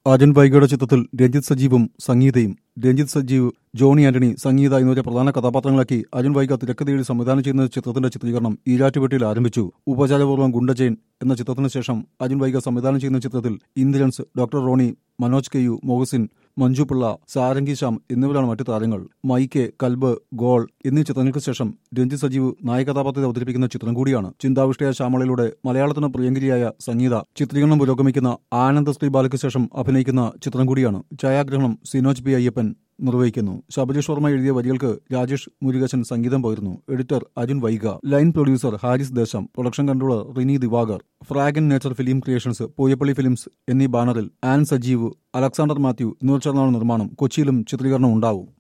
അജൻ വൈഗയുടെ ചിത്രത്തിൽ രഞ്ജിത്ത് സജീവും സംഗീതയും രഞ്ജിത്ത് സജീവ് ജോണി ആന്റണി സംഗീത എന്നിവരെ പ്രധാന കഥാപാത്രങ്ങളാക്കി അജൻ വൈഗ തിരക്കഥയിൽ സംവിധാനം ചെയ്യുന്ന ചിത്രത്തിന്റെ ചിത്രീകരണം ഈരാറ്റുപേട്ടയിൽ ആരംഭിച്ചു ഉപചാരപൂർവ്വം ഗുണ്ടജയൻ എന്ന ചിത്രത്തിന് ശേഷം അജൻ വൈഗ സംവിധാനം ചെയ്യുന്ന ചിത്രത്തിൽ Indrans doctor Rony Manoj K U Mohsin Manju Pillai Sarangi Shyam എന്നിവരാണ് മറ്റു താരങ്ങൾ മൈക്കെ കൽബ് ഗോൾ എന്നീ ചിത്രങ്ങൾക്ക് ശേഷം രഞ്ജിത്ത് സജീവ് നായകഥാപാത്രത്തെ അവതരിപ്പിക്കുന്ന ചിത്രം കൂടിയാണ് ചിന്താവിഷ്ടയ ശ്യാമളയിലൂടെ മലയാളത്തിന് പ്രിയങ്കരിയായ സംഗീത ചിത്രീകരണം പുരോഗമിക്കുന്ന ആനന്ദ ശ്രീ ബാലയ്ക്ക് ശേഷം അഭിനയിക്കുന്ന ചിത്രം കൂടിയാണ് ഛായാഗ്രഹണം സിനോജ് പി അയ്യപ്പൻ നിർവഹിക്കുന്നു ശബരീഷ് വർമ്മ എഴുതിയ വരികൾക്ക് രാജേഷ് മുരുകശൻ സംഗീതം പകരുന്നു editor Arun Vaiga line producer Haris Desam production controller Rini Divakar Fragrant Nature Film Creations Pooyappally Films എന്നീ ബാനറിൽ ആൻ സജീവ് അലക്സാണ്ടർ മാത്യു എന്നിവർ ചേർന്നാണ് നിർമ്മാണം കൊച്ചിയിലും ചിത്രീകരണം ഉണ്ടാവും